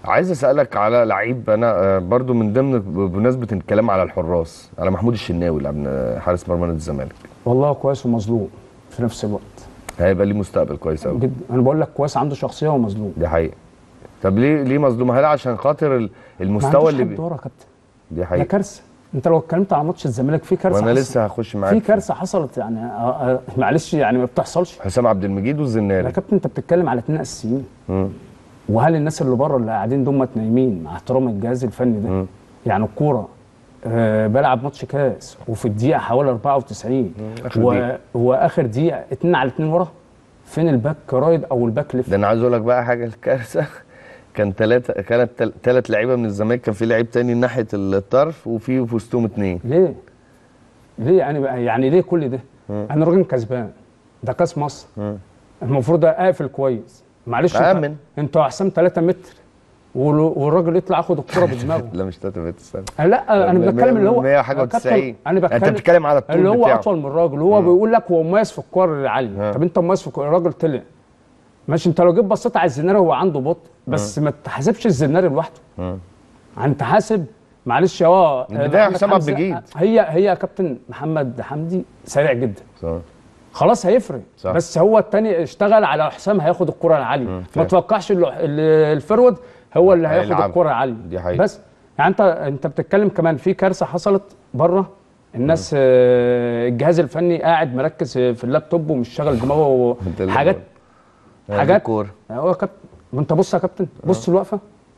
عايز اسالك على لعيب انا آه، برضو من ضمن بمناسبه الكلام على الحراس على محمود الشناوي اللي ابن حارس مرمى نادي الزمالك والله كويس ومظلوم في نفس الوقت هيبقى ليه مستقبل كويس قوي جدا انا بقول لك كويس عنده شخصيه ومظلوم دي حقيقه طب ليه ليه مظلوم هل عشان خاطر ال- ما المستوى عندوش اللي حد بي... ورا يا كابتن دي ده حقيقه كارثه انت لو اتكلمت على ماتش الزمالك في كارثه وانا حصلت. لسه هخش معاك في كارثه حصلت يعني آه، آه، معلش يعني ما بتحصلش حسام عبد المجيد يا والزناري كابتن انت بتتكلم على اثنين اساسيين مم. وهل الناس اللي بره اللي قاعدين دول نايمين مع احترام الجهاز الفني ده مم. يعني الكوره آه بلعب ماتش كاس وفي الدقيقه حوالي 94 آخر و... دقيقة. واخر دقيقه اتنين على اتنين ورا فين الباك رايد او الباك ليفت ده انا عايز اقول لك بقى حاجه الكارثه كان ثلاثه كانت ثلاث لعيبه من الزمالك كان في لعيب تاني ناحيه الطرف وفي في وسطهم اثنين ليه؟ ليه يعني بقى يعني ليه كل ده؟ انا راجل كسبان ده كاس مصر المفروض اقفل كويس معلش انت- أأمن. انتوا احسن 3 متر وال- والراجل يطلع ياخد الكره بدماغه لا مش 3 متر استنى أه لا انا بتكلم اللي هو 100 حاجة يا كابتن، و90. انا بتكلم أنت بتتكلم على الطول اللي هو بتاعه. اطول من الراجل هو بيقول لك هو مميز في الكور العاليه طب انت مميز في الكور الراجل طلع ماشي انت لو جيت بصيت على الزناري هو عنده بطء بس ما تحاسبش الزناري لوحده انت حاسب معلش اه البداية محمد حسام عبد حمزة- المجيد. هي هي يا كابتن محمد حمدي سريع جدا صح خلاص هيفرق صح. بس هو التاني اشتغل على حسام هياخد الكره العاليه ما فاهم. توقعش ال- ال- الفرود هو اللي هياخد هيلعب. الكره العاليه دي حقيقة. بس يعني انت انت بتتكلم كمان في كارثه حصلت بره الناس آه، الجهاز الفني قاعد مركز في اللابتوب ومش شاغل دماغه انت اللي حاجات هي دي حاجات الكورة. هو يا كابتن ما انت بص يا كابتن بص الوقفه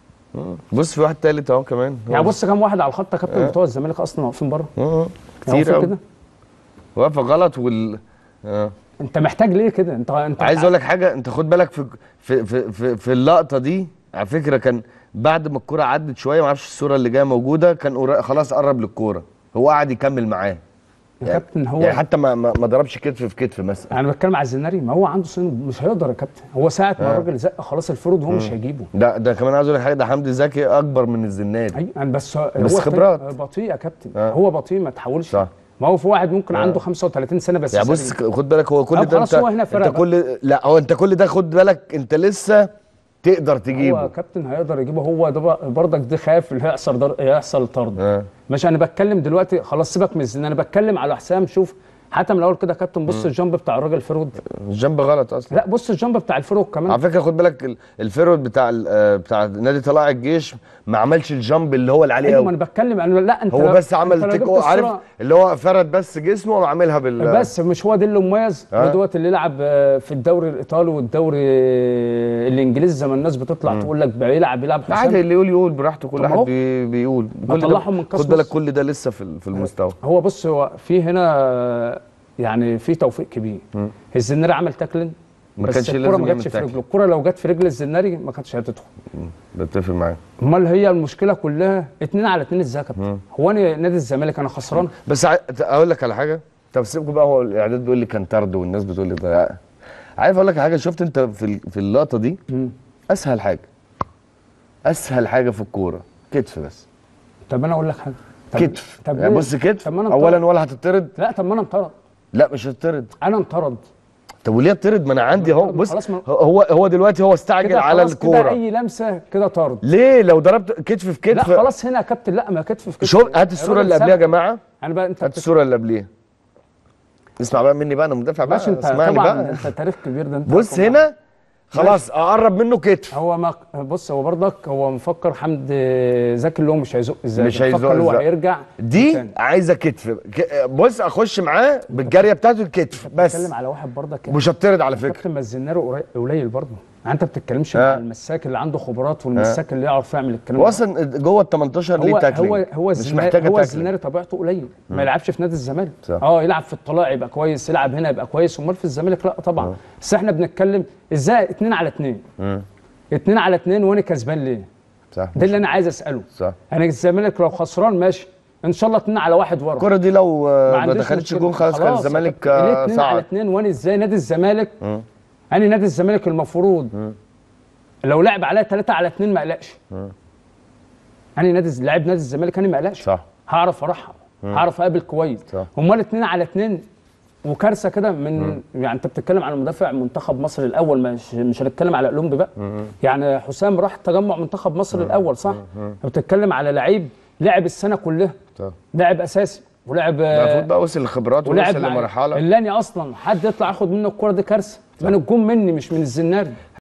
بص في واحد تالت اهو كمان يعني بص كام واحد على الخط يا كابتن بتوع الزمالك اصلا واقفين بره آه، يعني كتير واقفين قوي كده واقفه غلط وال آه. انت محتاج ليه كده انت انت عايز اقول لك حاجه انت خد بالك في في في في, في اللقطه دي على فكره كان بعد ما الكوره عدت شويه ما اعرفش الصوره اللي جايه موجوده كان قرا- خلاص قرب للكوره هو قاعد يكمل معاه يا كابتن هو يعني حتى ما ما ما ضربش كتف في كتف مثلا انا بتكلم على الزناري ما هو عنده سن مش هيقدر يا كابتن هو ساعه ما الراجل زق خلاص الفرود هو مش هيجيبه ده ده كمان عايز اقول لك حاجه ده حمدي زكي اكبر من الزناد ايوه أنا بس هو بس هو خبرات. بطيء يا كابتن آه. هو بطيء ما تحاولش صح. ما هو في واحد ممكن عنده 35 سنه بس يعني بص سريع. خد بالك هو كل طب ده خلاص انت هو هنا فرق انت بقى. كل لا هو انت كل ده خد بالك انت لسه تقدر هو تجيبه كابتن هيقدر يجيبه هو ده بقى- برضك ده خايف اللي هيحصل در... هيحصل طرد آه. مش انا بتكلم دلوقتي خلاص سيبك من الزن انا بتكلم على حسام شوف حتى من الاول كده يا كابتن بص الجامب بتاع الراجل فرود الجنب غلط اصلا لا بص الجامب بتاع الفرود كمان على فكره خد بالك ال- الفيرود بتاع ال- آه، بتاع نادي طلائع الجيش ما عملش الجامب اللي هو اللي عليه ايوه ما قوي انا بتكلم انا لا انت هو لو- بس انت عمل لو تيك جبت أو- عارف الصورة- اللي هو فرد بس جسمه وعاملها بال بس مش هو ده اللي مميز آه. هو دوت اللي يلعب آه، في الدوري الايطالي والدوري آه، الانجليزي زي ما الناس بتطلع تقول لك بيلعب بيلعب لا عادي حسام اللي يقول يقول براحته كل طب واحد أهو. بي بيقول ما كل ده- طلعهم من كاس خد بالك مصر. كل ده لسه في ال- في المستوى هو بص هو في هنا آه، يعني في توفيق كبير الزناري عمل تاكلين ما بس كانش الكرة لازم ما يعمل جاتش في تاكل. رجله الكرة لو جت في رجل الزناري ما كانتش هتدخل بتفق معاك امال هي المشكله كلها اتنين على اتنين ازاي يا كابتن هو انا نادي الزمالك انا خسران بس ع- اقول لك على حاجه طب سيبكم بقى هو الاعداد بيقول لي كان طرد والناس بتقول لي ده عارف اقول لك على حاجه شفت انت في ال- في اللقطه دي اسهل حاجه اسهل حاجه في الكوره كتف بس طب انا اقول لك حاجه طب كتف طب يعني ليه؟ بص كتف طب ما انا اولا انطرد. ولا هتطرد لا طب ما انا انطرد لا مش هتطرد انا انطرد طب وليه اطرد ما انا عندي اهو طب بص خلاص ما- هو هو دلوقتي هو استعجل كده على خلاص كده الكوره اي لمسه كده طرد ليه لو ضربت كتف في لا كتف خلاص هنا يا كابتن لا ما كتف في كتف شوف هات الصوره اللي قبلها يا جماعه انا بقى انت هات بتك- الصوره اللي قبليها اسمع بقى مني بقى انا مدافع بقى ماشي انت اسمعني طبعا بقى انت تاريخ كبير ده انت بص رقم هنا خلاص اقرب منه كتف هو ما بص هو برضك هو مفكر حمد زكي اللي هو مش هيزق ازاي مش هيزق مفكر اللي هو إزاي. هيرجع دي تاني. عايزه كتف ك- بص اخش معاه بالجاريه بتاعته الكتف بس بتكلم على واحد برضك مش هطرد على فكره كابتن مازنارو قري- قليل برضه يعني انت بتتكلمش آه. مع المساك اللي عنده خبرات والمساك اللي يعرف يعمل الكلام هو ده. اصلا جوه ال 18 ليه هو تاكلينج هو هو مش الزناري محتاجه هو تاكلينج الزناري طبيعته قليل ما يلعبش في نادي الزمالك صح. اه يلعب في الطلائع يبقى كويس يلعب هنا يبقى كويس امال في الزمالك لا طبعا بس احنا بنتكلم ازاي اتنين على اتنين اتنين على اتنين وانا كسبان ليه صح ده اللي انا عايز اساله صح انا الزمالك لو خسران ماشي ان شاء الله اتنين على واحد ورا الكره دي لو ما آه، ما عنديش دخلتش مشكلة. جون خلاص كان الزمالك ليه آه، اتنين على صعد اتنين وانا ازاي نادي الزمالك انا نادي الزمالك المفروض لو لعب عليا ثلاثة على اتنين ما اقلقش انا نادي لاعب نادي الزمالك انا ما اقلقش صح هعرف ارحب هعرف اقابل كويس صح. امال اتنين على اتنين وكارثه كده من يعني انت بتتكلم على مدافع منتخب مصر الاول مش مش هنتكلم على اولمبي بقى يعني حسام راح تجمع منتخب مصر الاول صح انت بتتكلم على لعيب لعب السنه كلها طب. لعب اساسي ولعب المفروض بقى وصل لخبرات ولعب ووصل مع- لمرحله اللاني اصلا حد يطلع ياخد منه الكوره دي كارثه من الجون مني مش من الزناري